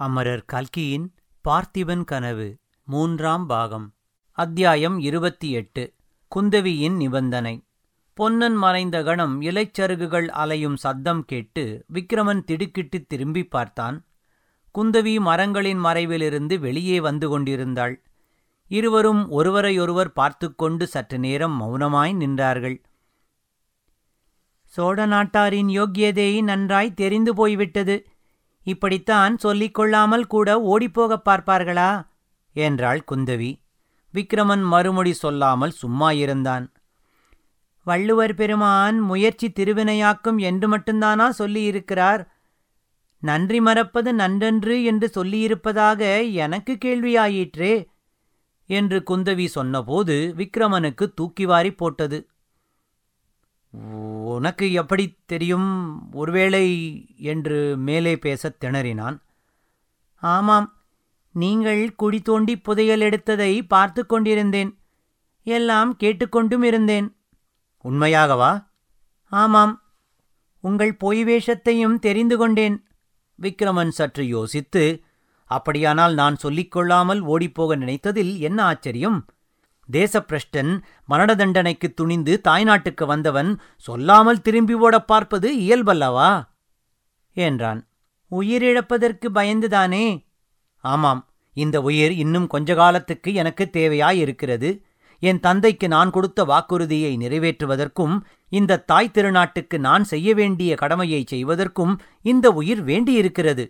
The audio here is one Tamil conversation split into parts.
அமரர் கல்கியின் பார்த்திபன் கனவு மூன்றாம் பாகம் அத்தியாயம் இருபத்தி எட்டு குந்தவியின் நிபந்தனை பொன்னன் மறைந்த கணம் இலைச்சருகுகள் அலையும் சத்தம் கேட்டு விக்கிரமன் திடுக்கிட்டு திரும்பி பார்த்தான் குந்தவி மரங்களின் மறைவிலிருந்து வெளியே வந்து கொண்டிருந்தாள் இருவரும் ஒருவரையொருவர் பார்த்துக்கொண்டு சற்று நேரம் மௌனமாய் நின்றார்கள் சோழ நாட்டாரின் யோக்கியதை நன்றாய் தெரிந்து போய்விட்டது இப்படித்தான் சொல்லிக் கொள்ளாமல் கூட ஓடிப்போகப் பார்ப்பார்களா என்றாள் குந்தவி விக்கிரமன் மறுமொழி சொல்லாமல் சும்மா இருந்தான் வள்ளுவர் பெருமான் முயற்சி திருவினையாக்கும் என்று மட்டும்தானா சொல்லியிருக்கிறார் நன்றி மறப்பது நன்றன்று என்று சொல்லியிருப்பதாக எனக்கு கேள்வியாயிற்றே என்று குந்தவி சொன்னபோது விக்கிரமனுக்கு தூக்கி வாரி போட்டது உனக்கு எப்படி தெரியும் ஒருவேளை என்று மேலே பேசத் திணறினான் ஆமாம் நீங்கள் குழி தோண்டி புதையல் எடுத்ததை பார்த்து கொண்டிருந்தேன் எல்லாம் கேட்டுக்கொண்டும் இருந்தேன் உண்மையாகவா ஆமாம் உங்கள் பொய் வேஷத்தையும் தெரிந்து கொண்டேன் விக்கிரமன் சற்று யோசித்து அப்படியானால் நான் சொல்லிக் கொள்ளாமல் ஓடிப்போக நினைத்ததில் என்ன ஆச்சரியம் தேசப்பிரஷ்டன் மரண தண்டனைக்கு துணிந்து தாய்நாட்டுக்கு வந்தவன் சொல்லாமல் திரும்பி ஓடப் பார்ப்பது இயல்பல்லவா என்றான் உயிரிழப்பதற்கு பயந்துதானே ஆமாம் இந்த உயிர் இன்னும் கொஞ்ச காலத்துக்கு எனக்கு தேவையாயிருக்கிறது என் தந்தைக்கு நான் கொடுத்த வாக்குறுதியை நிறைவேற்றுவதற்கும் இந்த தாய் திருநாட்டுக்கு நான் செய்ய வேண்டிய கடமையை செய்வதற்கும் இந்த உயிர் வேண்டியிருக்கிறது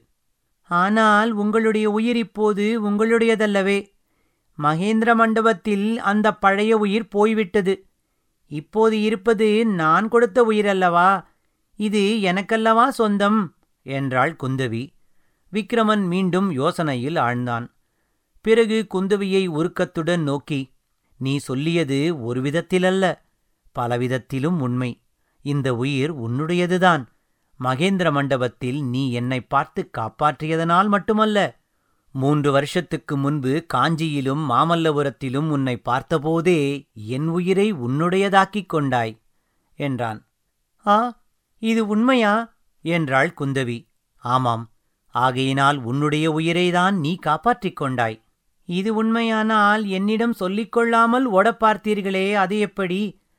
ஆனால் உங்களுடைய உயிர் இப்போது உங்களுடையதல்லவே மகேந்திர மண்டபத்தில் அந்த பழைய உயிர் போய்விட்டது இப்போது இருப்பது நான் கொடுத்த உயிரல்லவா இது எனக்கல்லவா சொந்தம் என்றாள் குந்தவி விக்கிரமன் மீண்டும் யோசனையில் ஆழ்ந்தான் பிறகு குந்தவியை உருக்கத்துடன் நோக்கி நீ சொல்லியது ஒரு விதத்திலல்ல பலவிதத்திலும் உண்மை இந்த உயிர் உன்னுடையதுதான் மகேந்திர மண்டபத்தில் நீ என்னை பார்த்து காப்பாற்றியதனால் மட்டுமல்ல மூன்று வருஷத்துக்கு முன்பு காஞ்சியிலும் மாமல்லபுரத்திலும் உன்னை பார்த்தபோதே என் உயிரை உன்னுடையதாக்கிக் கொண்டாய் என்றான் ஆ இது உண்மையா என்றாள் குந்தவி ஆமாம் ஆகையினால் உன்னுடைய உயிரைதான் நீ காப்பாற்றிக் கொண்டாய் இது உண்மையானால் என்னிடம் சொல்லிக் கொள்ளாமல் ஓடப் பார்த்தீர்களே அது எப்படி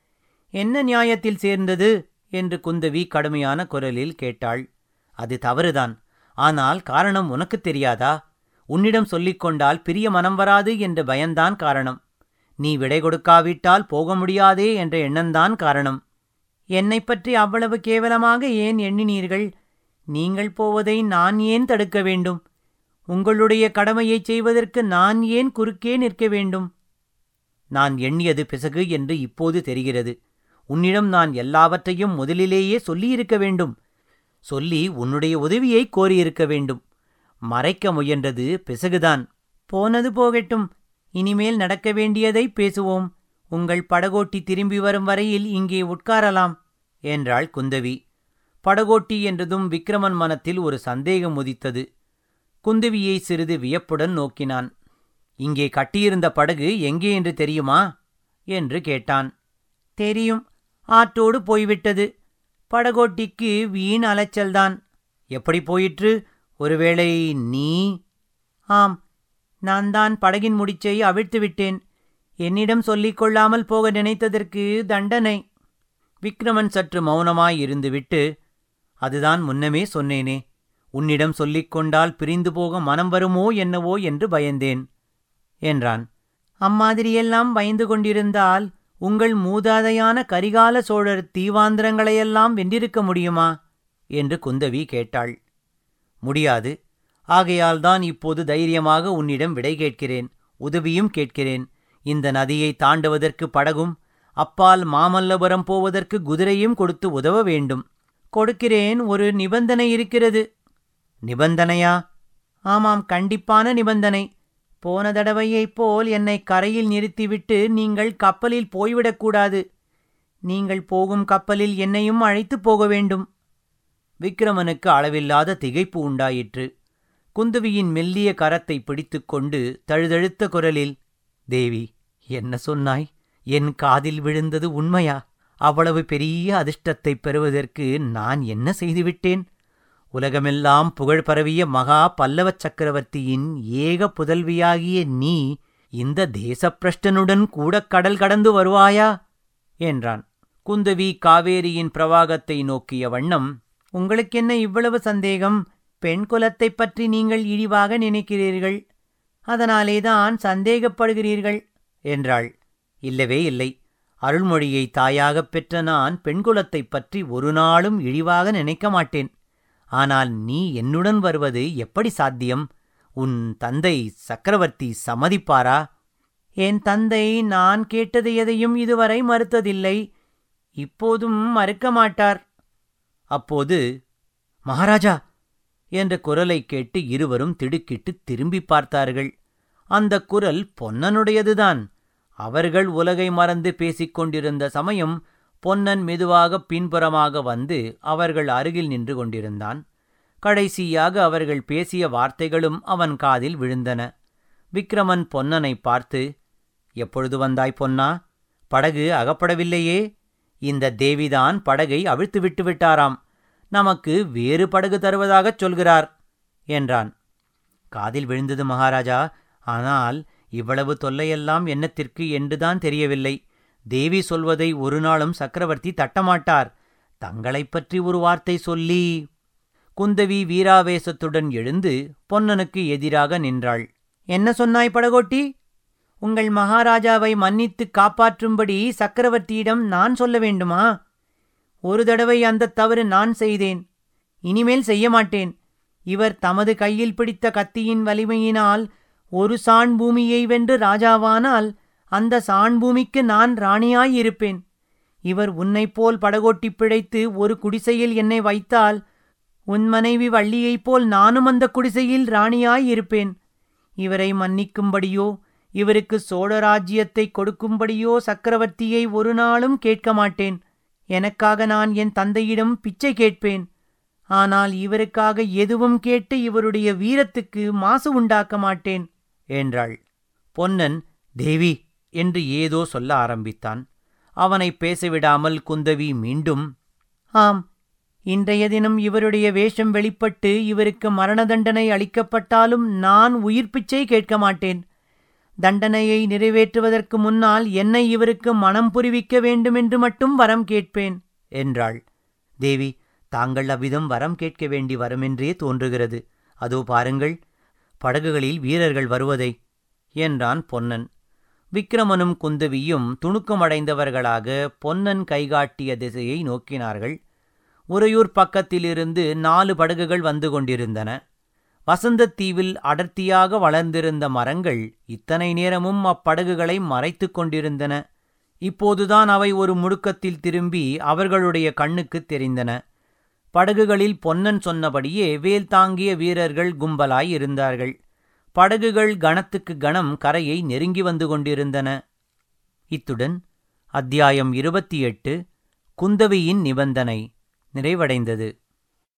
என்ன நியாயத்தில் சேர்ந்தது என்று குந்தவி கடுமையான குரலில் கேட்டாள் அது தவறுதான் ஆனால் காரணம் உனக்குத் தெரியாதா உன்னிடம் சொல்லிக் கொண்டால் பிரிய மனம் வராது என்ற பயந்தான் காரணம் நீ விடை கொடுக்காவிட்டால் போக முடியாதே என்ற எண்ணந்தான் காரணம் என்னைப் பற்றி அவ்வளவு கேவலமாக ஏன் எண்ணினீர்கள் நீங்கள் போவதை நான் ஏன் தடுக்க வேண்டும் உங்களுடைய கடமையைச் செய்வதற்கு நான் ஏன் குறுக்கே நிற்க வேண்டும் நான் எண்ணியது பிசகு என்று இப்போது தெரிகிறது உன்னிடம் நான் எல்லாவற்றையும் முதலிலேயே சொல்லியிருக்க வேண்டும் சொல்லி உன்னுடைய உதவியை கோரியிருக்க வேண்டும் மறைக்க முயன்றது பிசகுதான் போனது போகட்டும் இனிமேல் நடக்க வேண்டியதை பேசுவோம் உங்கள் படகோட்டி திரும்பி வரும் வரையில் இங்கே உட்காரலாம் என்றாள் குந்தவி படகோட்டி என்றதும் விக்கிரமன் மனத்தில் ஒரு சந்தேகம் உதித்தது குந்தவியை சிறிது வியப்புடன் நோக்கினான் இங்கே கட்டியிருந்த படகு எங்கே என்று தெரியுமா என்று கேட்டான் தெரியும் ஆற்றோடு போய்விட்டது படகோட்டிக்கு வீண் அலைச்சல்தான் எப்படி போயிற்று ஒருவேளை நீ ஆம் நான் தான் படகின் முடிச்சை அவிழ்த்து விட்டேன் என்னிடம் சொல்லிக் கொள்ளாமல் போக நினைத்ததற்கு தண்டனை விக்ரமன் சற்று மௌனமாய் இருந்துவிட்டு அதுதான் முன்னமே சொன்னேனே உன்னிடம் சொல்லிக் கொண்டால் பிரிந்து போக மனம் வருமோ என்னவோ என்று பயந்தேன் என்றான் அம்மாதிரியெல்லாம் பயந்து கொண்டிருந்தால் உங்கள் மூதாதையான கரிகால சோழர் தீவாந்திரங்களையெல்லாம் வென்றிருக்க முடியுமா என்று குந்தவி கேட்டாள் முடியாது ஆகையால்தான் இப்போது தைரியமாக உன்னிடம் விடை கேட்கிறேன் உதவியும் கேட்கிறேன் இந்த நதியை தாண்டுவதற்கு படகும் அப்பால் மாமல்லபுரம் போவதற்கு குதிரையும் கொடுத்து உதவ வேண்டும் கொடுக்கிறேன் ஒரு நிபந்தனை இருக்கிறது நிபந்தனையா ஆமாம் கண்டிப்பான நிபந்தனை போன தடவையைப் போல் என்னை கரையில் நிறுத்திவிட்டு நீங்கள் கப்பலில் போய்விடக்கூடாது நீங்கள் போகும் கப்பலில் என்னையும் அழைத்துப் போக வேண்டும் விக்கிரமனுக்கு அளவில்லாத திகைப்பு உண்டாயிற்று குந்தவியின் மெல்லிய கரத்தை பிடித்துக்கொண்டு தழுதழுத்த குரலில் தேவி என்ன சொன்னாய் என் காதில் விழுந்தது உண்மையா அவ்வளவு பெரிய அதிர்ஷ்டத்தைப் பெறுவதற்கு நான் என்ன செய்துவிட்டேன் உலகமெல்லாம் புகழ் பரவிய மகா பல்லவச் சக்கரவர்த்தியின் ஏக புதல்வியாகிய நீ இந்த தேசப்பிரஷ்டனுடன் கூட கடல் கடந்து வருவாயா என்றான் குந்தவி காவேரியின் பிரவாகத்தை நோக்கிய வண்ணம் உங்களுக்கென்ன இவ்வளவு சந்தேகம் பெண் குலத்தைப் பற்றி நீங்கள் இழிவாக நினைக்கிறீர்கள் அதனாலேதான் சந்தேகப்படுகிறீர்கள் என்றாள் இல்லவே இல்லை அருள்மொழியை தாயாகப் பெற்ற நான் பெண்குலத்தைப் பற்றி ஒரு நாளும் இழிவாக நினைக்க மாட்டேன் ஆனால் நீ என்னுடன் வருவது எப்படி சாத்தியம் உன் தந்தை சக்கரவர்த்தி சம்மதிப்பாரா என் தந்தை நான் கேட்டது எதையும் இதுவரை மறுத்ததில்லை இப்போதும் மறுக்க மாட்டார் அப்போது மகாராஜா என்ற குரலைக் கேட்டு இருவரும் திடுக்கிட்டு திரும்பி பார்த்தார்கள் அந்த குரல் பொன்னனுடையதுதான் அவர்கள் உலகை மறந்து பேசிக் கொண்டிருந்த சமயம் பொன்னன் மெதுவாக பின்புறமாக வந்து அவர்கள் அருகில் நின்று கொண்டிருந்தான் கடைசியாக அவர்கள் பேசிய வார்த்தைகளும் அவன் காதில் விழுந்தன விக்ரமன் பொன்னனை பார்த்து எப்பொழுது வந்தாய் பொன்னா படகு அகப்படவில்லையே இந்த தேவிதான் படகை அவிழ்த்து விட்டு விட்டாராம் நமக்கு வேறு படகு தருவதாகச் சொல்கிறார் என்றான் காதில் விழுந்தது மகாராஜா ஆனால் இவ்வளவு தொல்லையெல்லாம் என்னத்திற்கு என்றுதான் தெரியவில்லை தேவி சொல்வதை ஒரு நாளும் சக்கரவர்த்தி தட்டமாட்டார் தங்களைப் பற்றி ஒரு வார்த்தை சொல்லி குந்தவி வீராவேசத்துடன் எழுந்து பொன்னனுக்கு எதிராக நின்றாள் என்ன சொன்னாய் படகோட்டி உங்கள் மகாராஜாவை மன்னித்து காப்பாற்றும்படி சக்கரவர்த்தியிடம் நான் சொல்ல வேண்டுமா ஒரு தடவை அந்த தவறு நான் செய்தேன் இனிமேல் செய்ய மாட்டேன் இவர் தமது கையில் பிடித்த கத்தியின் வலிமையினால் ஒரு சாண் பூமியை வென்று ராஜாவானால் அந்த சாண் பூமிக்கு நான் ராணியாயிருப்பேன் இவர் உன்னைப் போல் படகோட்டி பிழைத்து ஒரு குடிசையில் என்னை வைத்தால் உன் மனைவி வள்ளியைப் போல் நானும் அந்த குடிசையில் ராணியாயிருப்பேன் இவரை மன்னிக்கும்படியோ இவருக்கு சோழராஜ்யத்தை கொடுக்கும்படியோ சக்கரவர்த்தியை ஒரு நாளும் கேட்க மாட்டேன் எனக்காக நான் என் தந்தையிடம் பிச்சை கேட்பேன் ஆனால் இவருக்காக எதுவும் கேட்டு இவருடைய வீரத்துக்கு மாசு உண்டாக்க மாட்டேன் என்றாள் பொன்னன் தேவி என்று ஏதோ சொல்ல ஆரம்பித்தான் அவனை பேசவிடாமல் குந்தவி மீண்டும் ஆம் இன்றைய தினம் இவருடைய வேஷம் வெளிப்பட்டு இவருக்கு மரண தண்டனை அளிக்கப்பட்டாலும் நான் உயிர் பிச்சை கேட்க மாட்டேன் தண்டனையை நிறைவேற்றுவதற்கு முன்னால் என்னை இவருக்கு மனம் புரிவிக்க வேண்டுமென்று மட்டும் வரம் கேட்பேன் என்றாள் தேவி தாங்கள் அவ்விதம் வரம் கேட்க வேண்டி வரமென்றே தோன்றுகிறது அதோ பாருங்கள் படகுகளில் வீரர்கள் வருவதை என்றான் பொன்னன் விக்கிரமனும் குந்தவியும் துணுக்கமடைந்தவர்களாக பொன்னன் கைகாட்டிய திசையை நோக்கினார்கள் உறையூர் பக்கத்திலிருந்து நாலு படகுகள் வந்து கொண்டிருந்தன வசந்தத் தீவில் அடர்த்தியாக வளர்ந்திருந்த மரங்கள் இத்தனை நேரமும் அப்படகுகளை மறைத்துக் கொண்டிருந்தன இப்போதுதான் அவை ஒரு முடுக்கத்தில் திரும்பி அவர்களுடைய கண்ணுக்குத் தெரிந்தன படகுகளில் பொன்னன் சொன்னபடியே வேல் தாங்கிய வீரர்கள் கும்பலாய் இருந்தார்கள் படகுகள் கணத்துக்கு கணம் கரையை நெருங்கி வந்து கொண்டிருந்தன இத்துடன் அத்தியாயம் இருபத்தி எட்டு குந்தவியின் நிபந்தனை நிறைவடைந்தது